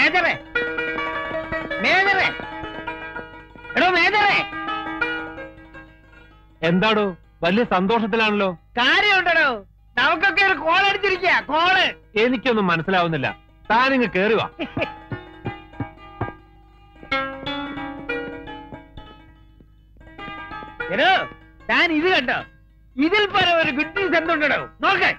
മേജറെ മേജറെ എടോ മേജറെ എന്താടോ വലിയ സന്തോഷത്തിലാണല്ലോ കാര്യമുണ്ടോ നമുക്കൊക്കെ ഒരു കോൾ അടിച്ചിരിക്കുക കോള് എനിക്കൊന്നും മനസ്സിലാവുന്നില്ല താനിങ്ങ് കേറുക എടോ താൻ ഇത് കണ്ടോ ഇതിൽ പരം ഒരു ഗുഡ് ന്യൂസ് എന്തുണ്ടോ നോക്ക്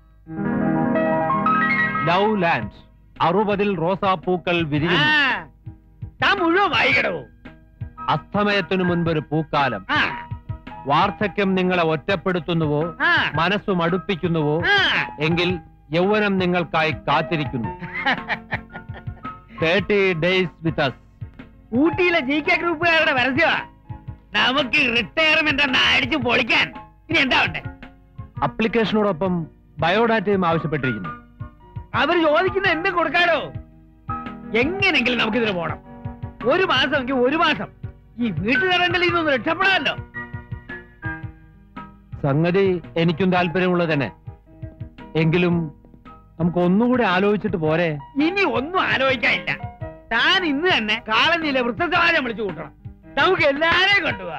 ലവ് ലാൻഡ് അറുപതിൽ റോസാപ്പൂക്കൾ ആ, വിരിയുന്നു താൻ മുഴുവൻ വായിക്കടോ അസ്തമയത്തിനു മുൻപൊരു പൂക്കാലം ആ വാർദ്ധക്യം നിങ്ങളെ ഒറ്റപ്പെടുത്തുന്നുവോ ആ മനസ്സു മടുപ്പിക്കുന്നുവോ ആ എങ്കിൽ യൗവനം നിങ്ങൾക്കായി കാത്തിരിക്കുന്നു തേർട്ടി ഡേയ്സ് വിത്ത് അസ് ഊട്ടിയിലെ ജി കെ ഗ്രൂപ്പുകാരുടെ പരസ്യമാ നമുക്ക് റിട്ടയർമെന്റ് എന്ന അടിച്ചു പൊളിക്കാൻ ഇനി എന്താ ഉണ്ട് അപ്ലിക്കേഷനോടൊപ്പം ബയോഡാറ്റയും ആവശ്യപ്പെട്ടിരിക്കുന്നു അവർ ചോദിക്കുന്ന എന്ത് കൊടുക്കാടോ എങ്ങനെങ്കിലും നമുക്കിതിന് പോണം ഒരു മാസമെങ്കിൽ ഒരു മാസം ഈ വീട്ടുകാരെങ്കിൽ ഇതൊന്ന് രക്ഷപ്പെടാമല്ലോ സംഗതി എനിക്കും താല്പര്യമുള്ളത് തന്നെ എങ്കിലും നമുക്ക് ഒന്നുകൂടി ആലോചിച്ചിട്ട് പോരെ ഇനി ഒന്നും ആലോചിക്കാനില്ല താൻ ഇന്ന് തന്നെ കാളനിയിലെ വൃത്തസമാജം വിളിച്ചു കൂട്ടണം നമുക്ക് എല്ലാരെയും കൊണ്ടുപോവാ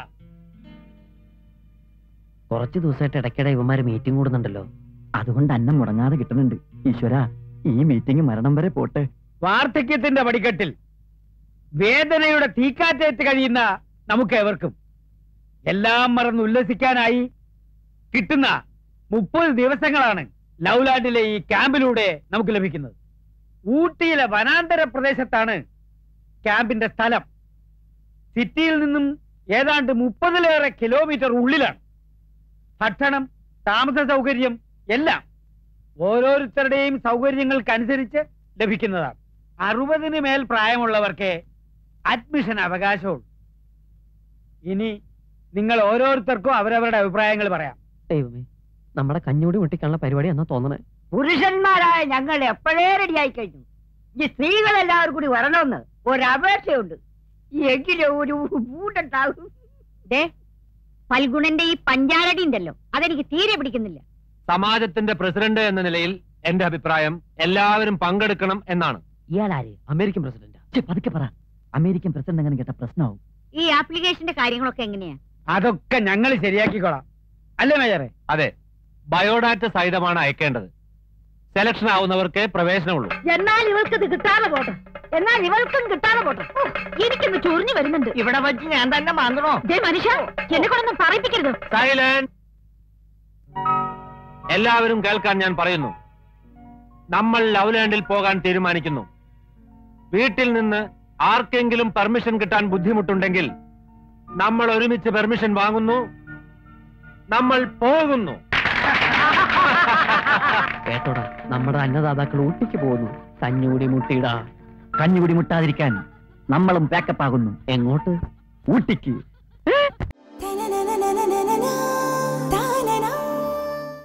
കുറച്ച് ദിവസമായിട്ട് ഇടയ്ക്കിടെ ഇവന്മാര് മീറ്റിംഗ് കൂടുന്നുണ്ടല്ലോ അതുകൊണ്ട് അന്നം മുടങ്ങാതെ കിട്ടുന്നുണ്ട് ഈശ്വര ഈ മീറ്റിംഗ് മരണം വരെ പോട്ടെ വാർദ്ധക്യത്തിന്റെ പടിക്കെട്ടിൽ വേദനയുടെ തീക്കാറ്റേറ്റ് കഴിയുന്ന നമുക്ക് എവർക്കും എല്ലാം മറന്ന് ഉല്ലസിക്കാനായി കിട്ടുന്ന മുപ്പത് ദിവസങ്ങളാണ് ലൗലാൻഡിലെ ഈ ക്യാമ്പിലൂടെ നമുക്ക് ലഭിക്കുന്നത് ഊട്ടിയിലെ വനാന്തര പ്രദേശത്താണ് ക്യാമ്പിന്റെ സ്ഥലം സിറ്റിയിൽ നിന്നും ഏതാണ്ട് മുപ്പതിലേറെ കിലോമീറ്റർ ഉള്ളിലാണ് ഭക്ഷണം താമസ സൗകര്യം എല്ലാം ഓരോരുത്തരുടെയും സൗകര്യങ്ങൾക്കനുസരിച്ച് ലഭിക്കുന്നതാണ് അറുപതിന് മേൽ പ്രായമുള്ളവർക്ക് അഡ്മിഷൻ അവകാശമുള്ളൂ ഇനി നിങ്ങൾ ഓരോരുത്തർക്കും അവരവരുടെ അഭിപ്രായങ്ങൾ പറയാം ദൈവമേ നമ്മുടെ കഞ്ഞൂടി മുട്ടിക്കാനുള്ള പരിപാടി എന്നാ തോന്നണേ പുരുഷന്മാരായ ഞങ്ങൾ എപ്പോഴേ റെഡിയായി കഴിഞ്ഞു ഈ സ്ത്രീകളെല്ലാവരും കൂടി വരണമെന്ന് ഒരപേക്ഷയുണ്ട് എങ്കിലും ഒരു പൂട്ടുണ്ടാവും ദേ ഫൽഗുണന്റെ ഈ പഞ്ചാരടി ഉണ്ടല്ലോ അതെനിക്ക് തീരെ പിടിക്കുന്നില്ല സമാജത്തിന്റെ പ്രസിഡന്റ് എന്ന നിലയിൽ എന്റെ അഭിപ്രായം എല്ലാവരും പങ്കെടുക്കണം എന്നാണ് ഇയാളാര് അമേരിക്കൻ പ്രസിഡന്റ് പതുക്കെ പറ അമേരിക്കൻ പ്രസിഡന്റ് അങ്ങനെ കേട്ട പ്രശ്നമാവും ഈ ആപ്ലിക്കേഷന്റെ കാര്യങ്ങളൊക്കെ എങ്ങനെയാ അതൊക്കെ ഞങ്ങൾ ശരിയാക്കിക്കോളാം അല്ലേ മേജറെ അതെ ബയോഡാറ്റ സഹിതമാണ് അയക്കേണ്ടത് സെലക്ഷൻ ആവുന്നവർക്ക് പ്രവേശനമുള്ളൂ എന്നാൽ ഇവൾക്ക് ഇത് കിട്ടാതെ പോട്ടെ എന്നാൽ ഇവൾക്കും കിട്ടാതെ പോട്ടെ ഓ, എനിക്കൊന്ന് ചൊറിഞ്ഞു വരുന്നുണ്ട് ഇവിടെ വെച്ച് ഞാൻ തന്നെ മാന്തണോ ദേ മനുഷ്യ എന്നെ കൊണ്ടൊന്നും പറയിപ്പിക്കരുത് സൈലന്റ് എല്ലാവരും കേൾക്കാൻ ഞാൻ പറയുന്നു നമ്മൾ ലവ്ലാൻഡിൽ പോകാൻ തീരുമാനിക്കുന്നു വീട്ടിൽ നിന്ന് ആർക്കെങ്കിലും പെർമിഷൻ കിട്ടാൻ ബുദ്ധിമുട്ടുണ്ടെങ്കിൽ നമ്മൾ ഒരുമിച്ച് പെർമിഷൻ വാങ്ങുന്നു നമ്മൾ പോകുന്നു കേട്ടോടാ നമ്മുടെ അന്നദാതാക്കൾ ഊട്ടിക്ക് പോകുന്നു കഞ്ഞൂടി മുട്ടിയിടാ കഞ്ഞുകൂടി മുട്ടാതിരിക്കാൻ നമ്മളും പാക്കപ്പ് ആകുന്നു എങ്ങോട്ട് ഊട്ടിക്ക്